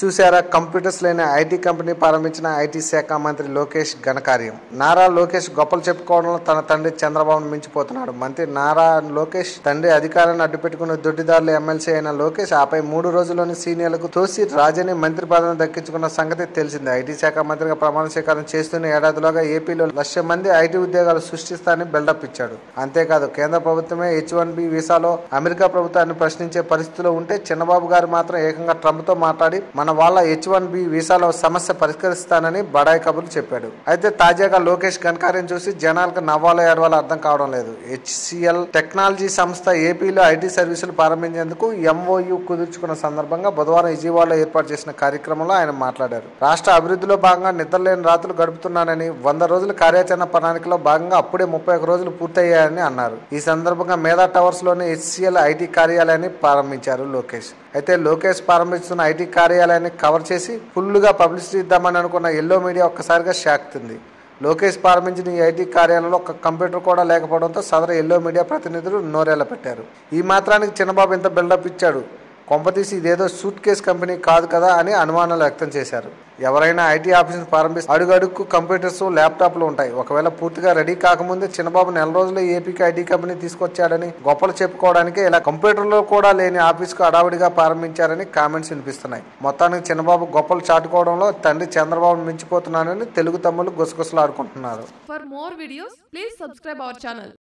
చూసారా కంప్యూటర్స్ లేని IT company ప్రారంభించిన ఐటీ శాఖ మంత్రి లోకేష్ ఘనకార్యం నారా లోకేష్ గొప్పలు చెప్పుకోవడంలో తన తండ్రి చంద్రబాబును మించిపోతున్నాడు మంత్రి నారా లోకేష్ తండ్రి అధికారాన్ని అడ్డుపెట్టుకున్న దొడ్డిదారులు ఎమ్మెల్సీ అయిన లోకేష్ ఆపై మూడు రోజుల్లోని సీనియర్లకు తోసి రాజని మంత్రి పదవిని దక్కించుకున్న సంగతి తెలిసిందే ఐటీ శాఖ మంత్రిగా ప్రమాణ స్వీకారం చేస్తున్న ఏడాదిలోగా ఏపీలో లక్ష మంది ఐటీ ఉద్యోగాలు సృష్టిస్తానని బిల్డప్ ఇచ్చాడు అంతేకాదు కేంద్ర ప్రభుత్వమే హెచ్ వన్ బి వీసాలో అమెరికా ప్రభుత్వాన్ని ప్రశ్నించే పరిస్థితిలో ఉంటే చిన్నబాబు గారు మాత్రం ఏకంగా ట్రంప్ తో మాట్లాడి మన వాళ్ళ హెచ్ వన్ బి వీసాలో సమస్య పరిష్కరిస్తానని బడాయి కబుర్లు చెప్పాడు అయితే తాజాగా లోకేష్ ఘనకార్యం చూసి జనాలకు నవ్వాలో ఏడవాలో అర్థం కావడం లేదు హెచ్సిఎల్ టెక్నాలజీ సంస్థ ఏపీలో ఐటీ సర్వీసులు ప్రారంభించేందుకు ఎంఓయు కుదుర్చుకున్న సందర్భంగా బుధవారం విజయవాడలో ఏర్పాటు చేసిన కార్యక్రమంలో ఆయన మాట్లాడారు రాష్ట్ర అభివృద్ధిలో భాగంగా నిద్రలేని రాత్రులు గడుపుతున్నానని వంద రోజుల కార్యాచరణ ప్రణాళికలో భాగంగా అప్పుడే ముప్పై ఒక రోజులు పూర్తయ్యాయని అన్నారు ఈ సందర్భంగా మేధా టవర్స్ లోని హెచ్సిఎల్ ఐటీ కార్యాలయాన్ని ప్రారంభించారు లోకేష్ అయితే లోకేష్ ప్రారంభిస్తున్న ఐటీ కార్యాలయాన్ని కవర్ చేసి ఫుల్గా పబ్లిసిటీ ఇద్దామని అనుకున్న ఎల్లో మీడియా ఒక్కసారిగా షాక్ తింది లోకేష్ ప్రారంభించిన ఈ ఐటీ కార్యాలయంలో ఒక కంప్యూటర్ కూడా లేకపోవడంతో సదరు ఎల్లో మీడియా ప్రతినిధులు నోరేళ్ల పెట్టారు ఈ మాత్రానికి చిన్నబాబు ఇంత బిల్డప్ ఇచ్చాడు కొంపతీసి ఇదేదో సూట్ కేస్ కంపెనీ కాదు కదా అని అనుమానాలు వ్యక్తం చేశారు ఎవరైనా ఐటీ ఆఫీస్ ప్రారంభిస్తే అడుగడుక్కు కంప్యూటర్స్ ల్యాప్టాప్లు ఉంటాయి ఒకవేళ పూర్తిగా రెడీ కాకముందే చిన్నబాబు నెల రోజుల్లో ఏపీకి ఐటీ కంపెనీ తీసుకొచ్చాడని గొప్పలు చెప్పుకోవడానికి ఇలా కంప్యూటర్లో కూడా లేని ఆఫీస్కు అడావిడిగా ప్రారంభించారని కామెంట్స్ వినిపిస్తున్నాయి మొత్తానికి చిన్నబాబు గొప్పలు చాటుకోవడంలో తండ్రి చంద్రబాబును మించిపోతున్నానని తెలుగు తమ్ముళ్ళు గుసగుసలాడుకుంటున్నారు For more videos, please subscribe our channel.